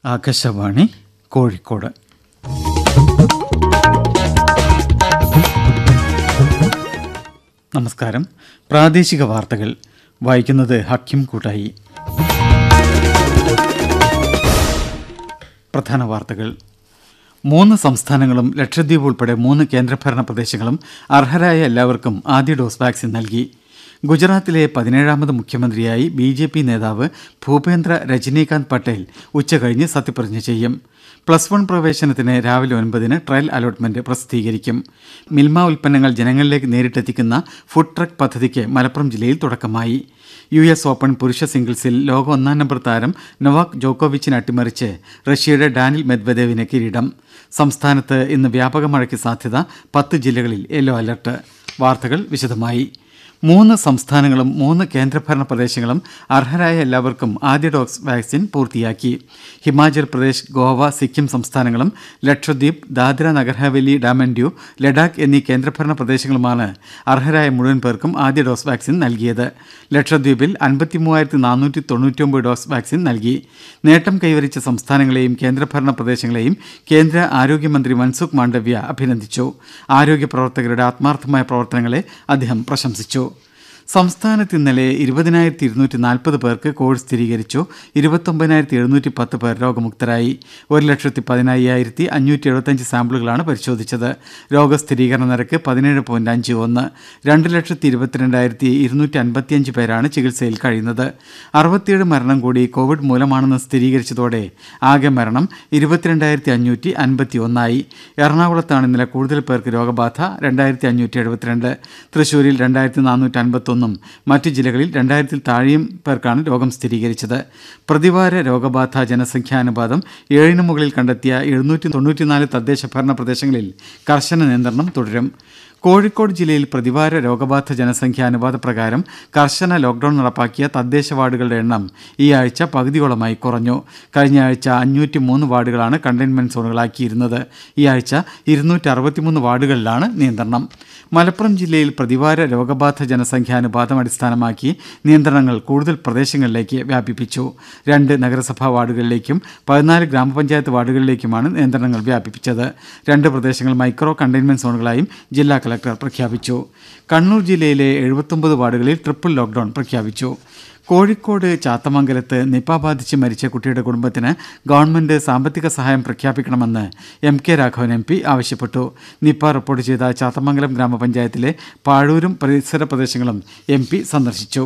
ആകാശവാണി കോഴിക്കോട് നമസ്കാരം പ്രാദേശിക വാർത്തകൾ വായിക്കുന്നത് ഹക്കിം കൂട്ടായി പ്രധാന വാർത്തകൾ മൂന്ന് സംസ്ഥാനങ്ങളും ലക്ഷദ്വീപ് ഉൾപ്പെടെ മൂന്ന് കേന്ദ്രഭരണ പ്രദേശങ്ങളും അർഹരായ എല്ലാവർക്കും ആദ്യ ഡോസ് വാക്സിൻ നൽകി ഗുജറാത്തിലെ പതിനേഴാമത് മുഖ്യമന്ത്രിയായി ബി ജെ പി നേതാവ് ഭൂപേന്ദ്ര രജനീകാന്ത് പട്ടേൽ ഉച്ചകഴിഞ്ഞ് സത്യപ്രതിജ്ഞ ചെയ്യും പ്ലസ് വൺ പ്രവേശനത്തിന് രാവിലെ ഒൻപതിന് ട്രയൽ അലോട്ട്മെന്റ് പ്രസിദ്ധീകരിക്കും മിൽമ ഉൽപ്പന്നങ്ങൾ ജനങ്ങളിലേക്ക് നേരിട്ടെത്തിക്കുന്ന ഫുഡ് ട്രക്ക് പദ്ധതിക്ക് മലപ്പുറം ജില്ലയിൽ തുടക്കമായി യു എസ് ഓപ്പൺ പുരുഷ സിംഗിൾസിൽ ലോക ഒന്നാം നമ്പർ താരം നൊവാക് ജോക്കോവിച്ചിനെ അട്ടിമറിച്ച് റഷ്യയുടെ ഡാനിൽ മെദ്വദേവിന് കിരീടം സംസ്ഥാനത്ത് ഇന്ന് വ്യാപക മഴയ്ക്ക് സാധ്യത പത്ത് ജില്ലകളിൽ യെല്ലോ അലർട്ട് വാർത്തകൾ വിശദമായി മൂന്ന് സംസ്ഥാനങ്ങളും മൂന്ന് കേന്ദ്രഭരണ പ്രദേശങ്ങളും അർഹരായ എല്ലാവർക്കും ആദ്യ ഡോസ് വാക്സിൻ പൂർത്തിയാക്കി ഹിമാചൽ പ്രദേശ് ഗോവ സിക്കിം സംസ്ഥാനങ്ങളും ലക്ഷദ്വീപ് ദാദ്ര നഗർ ഹവേലി ഡാമൻ ഡ്യൂ ലഡാക്ക് എന്നീ കേന്ദ്രഭരണ പ്രദേശങ്ങളുമാണ് അർഹരായ മുഴുവൻ പേർക്കും ആദ്യ ഡോസ് വാക്സിൻ നൽകിയത് ലക്ഷദ്വീപിൽ അൻപത്തി മൂവായിരത്തി നാനൂറ്റി തൊണ്ണൂറ്റിയൊമ്പത് ഡോസ് വാക്സിൻ നൽകി നേട്ടം കൈവരിച്ച സംസ്ഥാനങ്ങളെയും കേന്ദ്രഭരണ പ്രദേശങ്ങളെയും കേന്ദ്ര ആരോഗ്യമന്ത്രി മൻസുഖ് മാണ്ഡവ്യ അഭിനന്ദിച്ചു ആരോഗ്യ പ്രവർത്തകരുടെ ആത്മാർത്ഥമായ പ്രവർത്തനങ്ങളെ അദ്ദേഹം പ്രശംസിച്ചു സംസ്ഥാനത്ത് ഇന്നലെ ഇരുപതിനായിരത്തി ഇരുന്നൂറ്റി നാൽപ്പത് പേർക്ക് കോവിഡ് സ്ഥിരീകരിച്ചു ഇരുപത്തൊമ്പതിനായിരത്തി എഴുന്നൂറ്റി പത്ത് പേർ രോഗമുക്തരായി ഒരു ലക്ഷത്തി പതിനയ്യായിരത്തി അഞ്ഞൂറ്റി എഴുപത്തഞ്ച് സാമ്പിളുകളാണ് പരിശോധിച്ചത് രോഗസ്ഥിരീകരണ നിരക്ക് പതിനേഴ് പോയിന്റ് അഞ്ച് ഒന്ന് രണ്ട് ലക്ഷത്തി ഇരുപത്തിരണ്ടായിരത്തി ഇരുന്നൂറ്റി അൻപത്തിയഞ്ച് പേരാണ് ചികിത്സയിൽ കഴിയുന്നത് അറുപത്തിയേഴ് മരണം കൂടി കോവിഡ് മൂലമാണെന്ന് സ്ഥിരീകരിച്ചതോടെ ആകെ മരണം ഇരുപത്തിരണ്ടായിരത്തി അഞ്ഞൂറ്റി അൻപത്തി ഒന്നായി എറണാകുളത്താണ് ഇന്നലെ കൂടുതൽ പേർക്ക് രോഗബാധ രണ്ടായിരത്തി അഞ്ഞൂറ്റി എഴുപത്തിരണ്ട് തൃശൂരിൽ രണ്ടായിരത്തി നാനൂറ്റി അൻപത്തൊന്നും മറ്റു ജില്ലകളിൽ രണ്ടായിരത്തിൽ താഴെയും പേർക്കാണ് രോഗം സ്ഥിരീകരിച്ചത് പ്രതിവാര രോഗബാധ ജനസംഖ്യാനുപാതം ഏഴിന് മുകളിൽ കണ്ടെത്തിയ എഴുന്നൂറ്റി തൊണ്ണൂറ്റിനാല് തദ്ദേശ ഭരണ പ്രദേശങ്ങളിൽ കർശന നിയന്ത്രണം തുടരും കോഴിക്കോട് ജില്ലയിൽ പ്രതിവാര രോഗബാധ ജനസംഖ്യാ അനുപാത പ്രകാരം കർശന ലോക്ഡൌൺ നടപ്പാക്കിയ തദ്ദേശ വാർഡുകളുടെ എണ്ണം ഈ ആഴ്ച പകുതിയോളമായി കുറഞ്ഞു കഴിഞ്ഞ ആഴ്ച അഞ്ഞൂറ്റി മൂന്ന് വാർഡുകളാണ് കണ്ടെയ്ൻമെന്റ് സോണുകളാക്കിയിരുന്നത് ഈ ആഴ്ച ഇരുന്നൂറ്റി അറുപത്തിമൂന്ന് വാർഡുകളിലാണ് നിയന്ത്രണം മലപ്പുറം ജില്ലയിൽ പ്രതിവാര രോഗബാധ ജനസംഖ്യാനുപാതം അടിസ്ഥാനമാക്കി നിയന്ത്രണങ്ങൾ കൂടുതൽ പ്രദേശങ്ങളിലേക്ക് വ്യാപിപ്പിച്ചു രണ്ട് നഗരസഭാ വാർഡുകളിലേക്കും പതിനാല് ഗ്രാമപഞ്ചായത്ത് വാർഡുകളിലേക്കുമാണ് നിയന്ത്രണങ്ങൾ വ്യാപിപ്പിച്ചത് രണ്ട് പ്രദേശങ്ങൾ മൈക്രോ കണ്ടെയ്ൻമെന്റ് സോണുകളായും ജില്ലാ കലക്ടർ പ്രഖ്യാപിച്ചു കണ്ണൂർ ജില്ലയിലെ എഴുപത്തൊമ്പത് വാർഡുകളിൽ ട്രിപ്പിൾ ലോക്ഡൌൺ പ്രഖ്യാപിച്ചു കോഴിക്കോട് ചാത്തമംഗലത്ത് നിപ ബാധിച്ച് മരിച്ച കുട്ടിയുടെ കുടുംബത്തിന് ഗവൺമെന്റ് സാമ്പത്തിക സഹായം പ്രഖ്യാപിക്കണമെന്ന് M K Raghavan M P ആവശ്യപ്പെട്ടു നിപ റിപ്പോർട്ട് ചെയ്ത ചാത്തമംഗലം ഗ്രാമപഞ്ചായത്തിലെ പാഴൂരും പരിസര പ്രദേശങ്ങളും എം പി സന്ദർശിച്ചു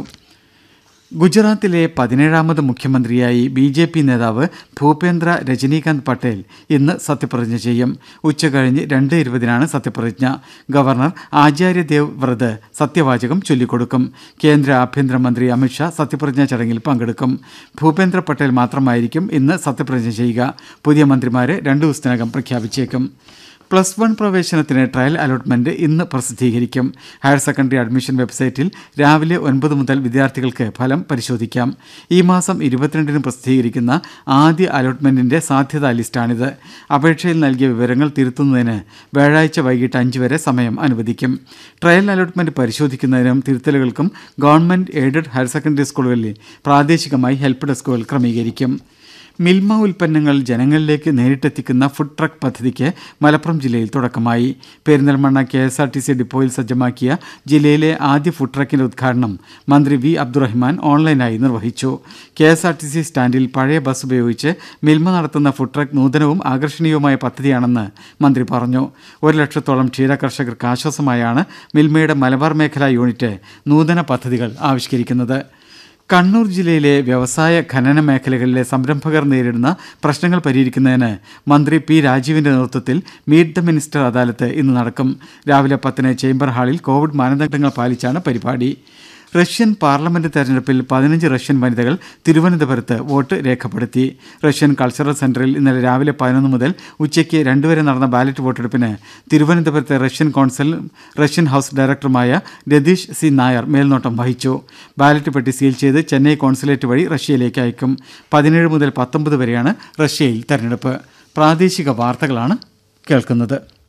ഗുജറാത്തിലെ പതിനേഴാമത് മുഖ്യമന്ത്രിയായി ബി ജെ പി നേതാവ് ഭൂപേന്ദ്ര രജനീകാന്ത് പട്ടേൽ ഇന്ന് സത്യപ്രതിജ്ഞ ചെയ്യും ഉച്ചകഴിഞ്ഞ് രണ്ട് ഇരുപതിനാണ് സത്യപ്രതിജ്ഞ ഗവർണർ ആചാര്യദേവ് വ്രത് സത്യവാചകം ചൊല്ലിക്കൊടുക്കും കേന്ദ്ര ആഭ്യന്തരമന്ത്രി അമിത്ഷാ സത്യപ്രതിജ്ഞാ ചടങ്ങിൽ പങ്കെടുക്കും ഭൂപേന്ദ്ര പട്ടേൽ മാത്രമായിരിക്കും ഇന്ന് സത്യപ്രതിജ്ഞ ചെയ്യുക പുതിയ മന്ത്രിമാരെ രണ്ടു ദിവസത്തിനകം പ്രഖ്യാപിച്ചേക്കും പ്ലസ് വൺ പ്രവേശനത്തിന് ട്രയൽ അലോട്ട്മെന്റ് ഇന്ന് പ്രസിദ്ധീകരിക്കും ഹയർ സെക്കൻഡറി അഡ്മിഷൻ വെബ്സൈറ്റിൽ രാവിലെ ഒൻപത് മുതൽ വിദ്യാർത്ഥികൾക്ക് ഫലം പരിശോധിക്കാം ഈ മാസം ഇരുപത്തിരണ്ടിന് പ്രസിദ്ധീകരിക്കുന്ന ആദ്യ അലോട്ട്മെന്റിന്റെ സാധ്യതാ ലിസ്റ്റാണിത് അപേക്ഷയിൽ നൽകിയ വിവരങ്ങൾ തിരുത്തുന്നതിന് വ്യാഴാഴ്ച വൈകിട്ട് അഞ്ച് വരെ സമയം അനുവദിക്കും ട്രയൽ അലോട്ട്മെന്റ് പരിശോധിക്കുന്നതിനും തിരുത്തലുകൾക്കും ഗവൺമെന്റ് എയ്ഡഡ് ഹയർ സെക്കൻഡറി സ്കൂളുകളിൽ പ്രാദേശികമായി ഹെൽപ്പ് ഡെസ്കുകൾ ക്രമീകരിക്കും മിൽമ ഉൽപ്പന്നങ്ങൾ ജനങ്ങളിലേക്ക് നേരിട്ടെത്തിക്കുന്ന ഫുഡ് ട്രക്ക് പദ്ധതിക്ക് മലപ്പുറം ജില്ലയിൽ തുടക്കമായി Perinthalmanna K S R T C ഡിപ്പോയിൽ സജ്ജമാക്കിയ ജില്ലയിലെ ആദ്യ ഫുഡ് ട്രക്കിന്റെ ഉദ്ഘാടനം മന്ത്രി വി അബ്ദുറഹ്മാൻ ഓൺലൈനായി നിർവഹിച്ചു K S R T C സ്റ്റാൻഡിൽ പഴയ ബസ് ഉപയോഗിച്ച് മിൽമ നടത്തുന്ന ഫുഡ് ട്രക്ക് നൂതനവും ആകർഷണീയവുമായ പദ്ധതിയാണെന്ന് മന്ത്രി പറഞ്ഞു ഒരു ലക്ഷത്തോളം ക്ഷീര കർഷകർക്ക് ആശ്വാസമായാണ് മിൽമയുടെ മലബാർ മേഖലാ യൂണിറ്റ് നൂതന പദ്ധതികൾ ആവിഷ്കരിക്കുന്നത് കണ്ണൂർ ജില്ലയിലെ വ്യവസായ ഖനന മേഖലകളിലെ സംരംഭകർ നേരിടുന്ന പ്രശ്നങ്ങൾ പരിഹരിക്കുന്നതിന് മന്ത്രി പി രാജീവിന്റെ നേതൃത്വത്തിൽ മീറ്റ് ദ മിനിസ്റ്റർ അദാലത്ത് ഇന്ന് നടക്കും രാവിലെ പത്തിന് ചേംബർ ഹാളിൽ കോവിഡ് മാനദണ്ഡങ്ങൾ പാലിച്ചാണ് പരിപാടി റഷ്യൻ പാർലമെന്റ് തെരഞ്ഞെടുപ്പിൽ പതിനഞ്ച് റഷ്യൻ വനിതകൾ തിരുവനന്തപുരത്ത് വോട്ട് രേഖപ്പെടുത്തി റഷ്യൻ കൾച്ചറൽ സെന്ററിൽ ഇന്നലെ രാവിലെ പതിനൊന്ന് മുതൽ ഉച്ചയ്ക്ക് രണ്ടുവരെ നടന്ന ബാലറ്റ് വോട്ടെടുപ്പിന് തിരുവനന്തപുരത്തെ റഷ്യൻ കോൺസൽ റഷ്യൻ ഹൌസ് ഡയറക്ടറുമായ രതീഷ് സി നായർ മേൽനോട്ടം വഹിച്ചു ബാലറ്റ് പെട്ടി സീൽ ചെയ്ത് ചെന്നൈ കോൺസുലേറ്റ് വഴി റഷ്യയിലേക്ക് അയക്കും പതിനേഴ് മുതൽ പത്തൊമ്പത് വരെയാണ് റഷ്യയിൽ തെരഞ്ഞെടുപ്പ് പ്രാദേശിക വാർത്തകളാണ് കേൾക്കുന്നത്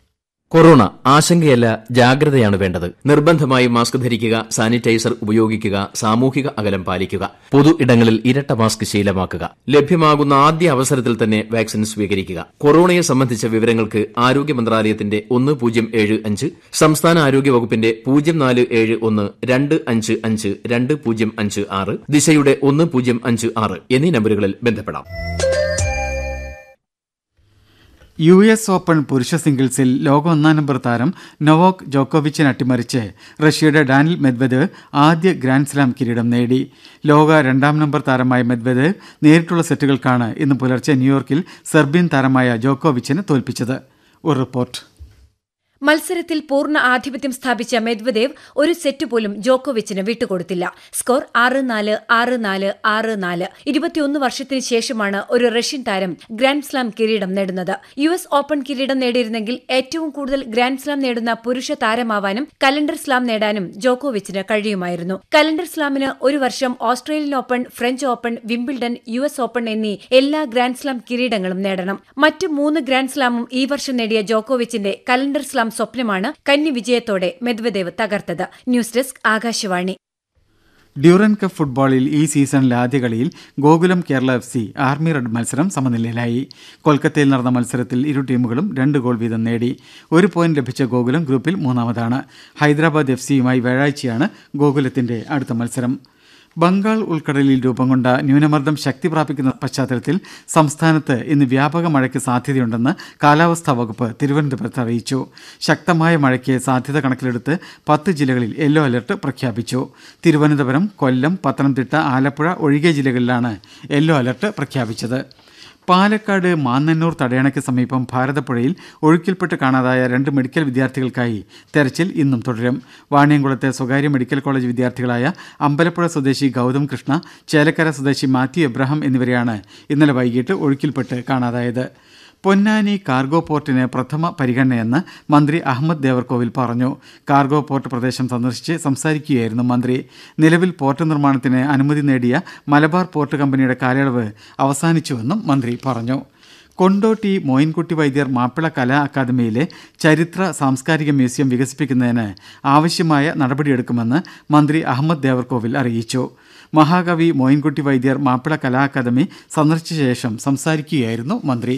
കൊറോണ ആശങ്കയല്ല ജാഗ്രതയാണ് വേണ്ടത് നിർബന്ധമായി മാസ്ക് ധരിക്കുക സാനിറ്റൈസർ ഉപയോഗിക്കുക സാമൂഹിക അകലം പാലിക്കുക പൊതു ഇടങ്ങളിൽ ഇരട്ട മാസ്ക് ശീലമാക്കുക ലഭ്യമാകുന്ന ആദ്യ അവസരത്തിൽ തന്നെ വാക്സിൻ സ്വീകരിക്കുക കൊറോണയെ സംബന്ധിച്ച വിവരങ്ങൾക്ക് ആരോഗ്യ മന്ത്രാലയത്തിന്റെ ഒന്ന് പൂജ്യം ഏഴ് അഞ്ച് സംസ്ഥാന ആരോഗ്യ വകുപ്പിന്റെ പൂജ്യം നാല് ഏഴ് ഒന്ന് രണ്ട് അഞ്ച് അഞ്ച് രണ്ട് പൂജ്യം അഞ്ച് ആറ് ദിശയുടെ ഒന്ന് പൂജ്യം അഞ്ച് ആറ് എന്നീ നമ്പറുകളിൽ ബന്ധപ്പെടാം യു എസ് ഓപ്പൺ പുരുഷ സിംഗിൾസിൽ ലോക ഒന്നാം നമ്പർ താരം നൊവോക് ജോക്കോവിച്ചിനെ അട്ടിമറിച്ച് റഷ്യയുടെ ഡാനിൽ മെദ്വദേവ് ആദ്യ ഗ്രാൻഡ്സ്ലാം കിരീടം നേടി ലോക രണ്ടാം നമ്പർ താരമായ മെദ്വദേവ് നേരിട്ടുള്ള സെറ്റുകൾക്കാണ് ഇന്ന് പുലർച്ചെ ന്യൂയോർക്കിൽ സെർബിയൻ താരമായ ജോക്കോവിച്ചിനെ തോൽപ്പിച്ചത് ഒരു റിപ്പോർട്ട് മത്സരത്തിൽ പൂർണ്ണ ആധിപത്യം സ്ഥാപിച്ച മെദ്വദേവ് ഒരു സെറ്റ് പോലും ജോക്കോവിച്ചിന് വിട്ടുകൊടുത്തില്ല സ്കോർ ആറ് നാല് ആറ് നാല് ആറ് നാല് ഇരുപത്തിയൊന്ന് വർഷത്തിന് ശേഷമാണ് ഒരു റഷ്യൻ താരം ഗ്രാൻഡ്സ്ലാം കിരീടം നേടുന്നത് യു എസ് ഓപ്പൺ കിരീടം നേടിയിരുന്നെങ്കിൽ ഏറ്റവും കൂടുതൽ ഗ്രാൻഡ്സ്ലാം നേടുന്ന പുരുഷ താരമാവാനും കലണ്ടർ സ്ലാം നേടാനും ജോക്കോവിച്ചിന് കഴിയുമായിരുന്നു കലണ്ടർ സ്ലാമിന് ഒരു വർഷം Australian Open French Open Wimbledon U S Open എന്നീ എല്ലാ ഗ്രാൻഡ്സ്ലാം കിരീടങ്ങളും നേടണം മറ്റ് മൂന്ന് ഗ്രാൻഡ്സ്ലാമും ഈ വർഷം നേടിയ ജോക്കോവിച്ചിന്റെ കലണ്ടർ സ്ലാം സ്വപ്നമാണ് കന്നി വിജയത്തോടെ മെദ്വദേവ് തകർത്തത് news desk Akashvani Durand cup ഫുട്ബോളിൽ ഈ സീസണിലെ ആദ്യ കളിയിൽ Gokulam Kerala F C Army Red മത്സരം സമനിലയിലായി കൊൽക്കത്തയിൽ നടന്ന മത്സരത്തിൽ ഇരു ടീമുകളും രണ്ട് ഗോൾ വീതം നേടി ഒരു പോയിന്റ് ലഭിച്ച ഗോകുലം ഗ്രൂപ്പിൽ മൂന്നാമതാണ് ഹൈദരാബാദ് എഫ് സിയുമായി വ്യാഴാഴ്ചയാണ് ഗോകുലത്തിന്റെ അടുത്ത മത്സരം ബംഗാൾ ഉൾക്കടലിൽ രൂപം കൊണ്ട ന്യൂനമർദ്ദം ശക്തി പ്രാപിക്കുന്ന പശ്ചാത്തലത്തിൽ സംസ്ഥാനത്ത് ഇന്ന് വ്യാപക മഴയ്ക്ക് സാധ്യതയുണ്ടെന്ന് കാലാവസ്ഥാ വകുപ്പ് തിരുവനന്തപുരത്ത് അറിയിച്ചു ശക്തമായ മഴയ്ക്ക് സാധ്യത കണക്കിലെടുത്ത് പത്ത് ജില്ലകളിൽ യെല്ലോ അലർട്ട് പ്രഖ്യാപിച്ചു തിരുവനന്തപുരം കൊല്ലം പത്തനംതിട്ട ആലപ്പുഴ ഒഴികെ ജില്ലകളിലാണ് യെല്ലോ അലർട്ട് പ്രഖ്യാപിച്ചത് പാലക്കാട് മാന്നന്നൂർ തടയണയ്ക്ക് സമീപം ഭാരതപ്പുഴയിൽ ഒഴുക്കിൽപ്പെട്ട് കാണാതായ രണ്ട് മെഡിക്കൽ വിദ്യാർത്ഥികൾക്കായി തെരച്ചിൽ ഇന്നും തുടരും വാണിയംകുളത്തെ സ്വകാര്യ മെഡിക്കൽ കോളേജ് വിദ്യാർത്ഥികളായ അമ്പലപ്പുഴ സ്വദേശി ഗൗതം കൃഷ്ണ ചേലക്കര സ്വദേശി മാത്യു എബ്രഹാം എന്നിവരെയാണ് ഇന്നലെ വൈകിട്ട് ഒഴുക്കിൽപ്പെട്ട് കാണാതായത് പൊന്നാനി കാർഗോ പോർട്ടിന് പ്രഥമ പരിഗണനയെന്ന് മന്ത്രി അഹമ്മദ് ദേവർകോവിൽ പറഞ്ഞു കാർഗോ പോർട്ട് പ്രദേശം സന്ദർശിച്ച് സംസാരിക്കുകയായിരുന്നു മന്ത്രി നിലവിൽ പോർട്ട് നിർമ്മാണത്തിന് അനുമതി നേടിയ മലബാർ പോർട്ട് കമ്പനിയുടെ കാലയളവ് അവസാനിച്ചുവെന്നും മന്ത്രി പറഞ്ഞു കൊണ്ടോട്ടി മോയിൻകുട്ടി വൈദ്യർ മാപ്പിള കലാ അക്കാദമിയിലെ ചരിത്ര സാംസ്കാരിക മ്യൂസിയം വികസിപ്പിക്കുന്നതിന് ആവശ്യമായ നടപടിയെടുക്കുമെന്ന് മന്ത്രി അഹമ്മദ് ദേവർകോവിൽ അറിയിച്ചു മഹാകവി മോയിൻകുട്ടി വൈദ്യർ മാപ്പിള കലാ അക്കാദമി സന്ദർശിച്ച ശേഷം സംസാരിക്കുകയായിരുന്നു മന്ത്രി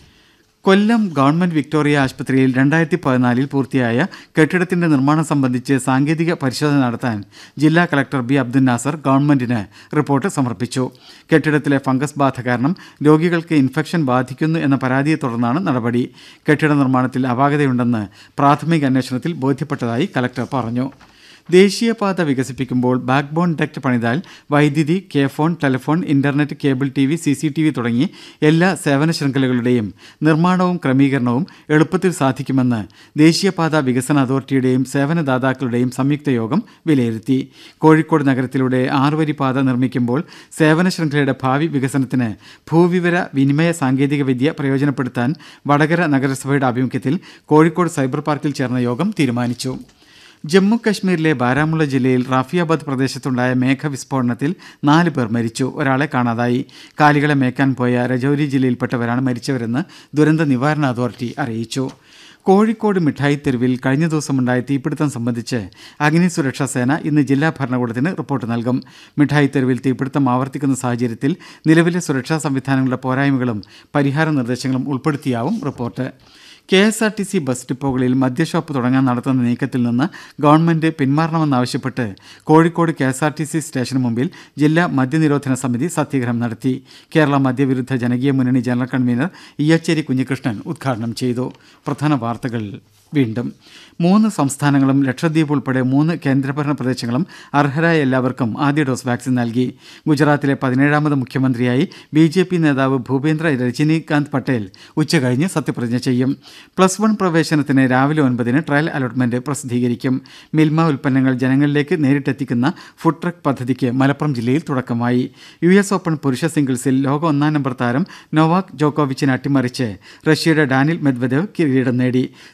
കൊല്ലം ഗവൺമെന്റ് വിക്ടോറിയ ആശുപത്രിയിൽ രണ്ടായിരത്തി പതിനാലിൽ പൂർത്തിയായ കെട്ടിടത്തിന്റെ നിർമ്മാണം സംബന്ധിച്ച് സാങ്കേതിക പരിശോധന നടത്താൻ ജില്ലാ കളക്ടർ ബി അബ്ദുൽ നാസർ ഗവൺമെന്റിന് റിപ്പോർട്ട് സമർപ്പിച്ചു കെട്ടിടത്തിലെ ഫംഗസ് ബാധ കാരണം രോഗികൾക്ക് ഇൻഫെക്ഷൻ ബാധിക്കുന്നു എന്ന പരാതിയെ തുടർന്നാണ് നടപടി കെട്ടിട നിർമ്മാണത്തിൽ അപാകതയുണ്ടെന്ന് പ്രാഥമിക അന്വേഷണത്തിൽ ബോധ്യപ്പെട്ടതായി കലക്ടർ പറഞ്ഞു ദേശീയപാത വികസിപ്പിക്കുമ്പോൾ ബാക്ക്ബോൺ ഡക്ട് പണിതാൽ വൈദ്യുതി K phone telephone internet cable T V C C T V തുടങ്ങി എല്ലാ സേവന ശൃംഖലകളുടെയും നിർമ്മാണവും ക്രമീകരണവും എളുപ്പത്തിൽ സാധിക്കുമെന്ന് ദേശീയപാത വികസന അതോറിറ്റിയുടെയും സേവനദാതാക്കളുടെയും സംയുക്ത യോഗം വിലയിരുത്തി കോഴിക്കോട് നഗരത്തിലൂടെ ആറുവരി പാത നിർമ്മിക്കുമ്പോൾ സേവന ശൃംഖലയുടെ ഭാവി വികസനത്തിന് ഭൂവിവര വിനിമയ സാങ്കേതിക വിദ്യ പ്രയോജനപ്പെടുത്താൻ വടകര നഗരസഭയുടെ ആഭിമുഖ്യത്തിൽ കോഴിക്കോട് സൈബർ പാർക്കിൽ ചേർന്ന യോഗം തീരുമാനിച്ചു ജമ്മു കശ്മീരിലെ ബാരാമുള്ള ജില്ലയിൽ റാഫിയാബാദ് പ്രദേശത്തുണ്ടായ മേഘവിസ്ഫോടനത്തിൽ നാല് പേർ മരിച്ചു ഒരാളെ കാണാതായി കാലികളെ മേക്കാൻ പോയ രജൌരി ജില്ലയിൽപ്പെട്ടവരാണ് മരിച്ചവരെന്ന് ദുരന്ത നിവാരണ അതോറിറ്റി അറിയിച്ചു കോഴിക്കോട് മിഠായി തെരുവിൽ കഴിഞ്ഞ ദിവസമുണ്ടായ തീപിടുത്തം സംബന്ധിച്ച് അഗ്നി സുരക്ഷാ സേന ഇന്ന് ജില്ലാ ഭരണകൂടത്തിന് റിപ്പോർട്ട് നൽകും മിഠായി തെരുവിൽ തീപിടുത്തം ആവർത്തിക്കുന്ന സാഹചര്യത്തിൽ നിലവിലെ സുരക്ഷാ സംവിധാനങ്ങളുടെ പോരായ്മകളും പരിഹാര നിർദ്ദേശങ്ങളും ഉൾപ്പെടുത്തിയാവും report K S R T C bus ഡിപ്പോകളിൽ മദ്യഷോപ്പ് തുടങ്ങാൻ നടത്തുന്ന നീക്കത്തിൽ നിന്ന് ഗവൺമെന്റ് പിന്മാറണമെന്നാവശ്യപ്പെട്ട് Kozhikode K S R T C സ്റ്റേഷന് മുമ്പിൽ ജില്ലാ മദ്യനിരോധന സമിതി സത്യഗ്രഹം നടത്തി കേരള മദ്യവിരുദ്ധ ജനകീയ മുന്നണി ജനറൽ കൺവീനർ ഇയ്യച്ചേരി കുഞ്ഞികൃഷ്ണൻ ഉദ്ഘാടനം ചെയ്തു പ്രധാന വാർത്തകൾ വീണ്ടും മൂന്ന് സംസ്ഥാനങ്ങളും ലക്ഷദ്വീപ് ഉൾപ്പെടെ മൂന്ന് കേന്ദ്രഭരണ പ്രദേശങ്ങളും അർഹരായ എല്ലാവർക്കും ആദ്യ ഡോസ് വാക്സിൻ നൽകി ഗുജറാത്തിലെ പതിനേഴാമത് മുഖ്യമന്ത്രിയായി ബി ജെ പി നേതാവ് ഭൂപേന്ദ്ര രജനീകാന്ത് പട്ടേൽ ഉച്ചകഴിഞ്ഞ് സത്യപ്രതിജ്ഞ ചെയ്യും പ്ലസ് വൺ പ്രവേശനത്തിന് രാവിലെ ഒൻപതിന് ട്രയൽ അലോട്ട്മെന്റ് പ്രസിദ്ധീകരിക്കും മിൽമ ഉൽപ്പന്നങ്ങൾ ജനങ്ങളിലേക്ക് നേരിട്ടെത്തിക്കുന്ന ഫുഡ് ട്രക്ക് പദ്ധതിക്ക് മലപ്പുറം ജില്ലയിൽ തുടക്കമായി യു എസ് ഓപ്പൺ പുരുഷ സിംഗിൾസിൽ ലോക ഒന്നാം നമ്പർ താരം നൊവാക് ജോക്കോവിച്ചിനെ അട്ടിമറിച്ച് റഷ്യയുടെ ഡാനിൽ മെദ്വദേവ് കിരീടം നേടി സംസ്ഥാന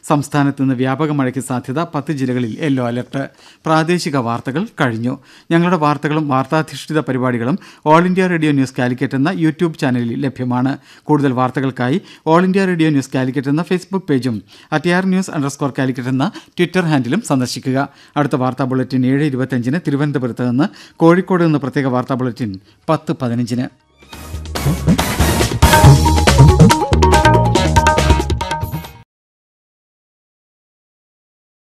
സംസ്ഥാനത്ത് നിന്ന് വ്യാപക മഴയ്ക്ക് സാധ്യത പത്ത് ജില്ലകളിൽ യെല്ലോ അലർട്ട് പ്രാദേശിക വാർത്തകൾ കഴിഞ്ഞു ഞങ്ങളുടെ വാർത്തകളും വാർത്താധിഷ്ഠിത പരിപാടികളും All India Radio News Calicut എന്ന യൂട്യൂബ് ചാനലിൽ ലഭ്യമാണ് കൂടുതൽ വാർത്തകൾക്കായി All India Radio News Calicut എന്ന ഫേസ്ബുക്ക് പേജും at air news underscore Calicut എന്ന ട്വിറ്റർ ഹാൻഡിലും സന്ദർശിക്കുക അടുത്ത വാർത്താ ബുള്ളറ്റിൻ ഏഴ് ഇരുപത്തിയഞ്ചിന് തിരുവനന്തപുരത്ത് നിന്ന് കോഴിക്കോട് നിന്ന് പ്രത്യേക വാർത്താ ബുള്ളറ്റിൻ പത്ത് പതിനഞ്ചിന്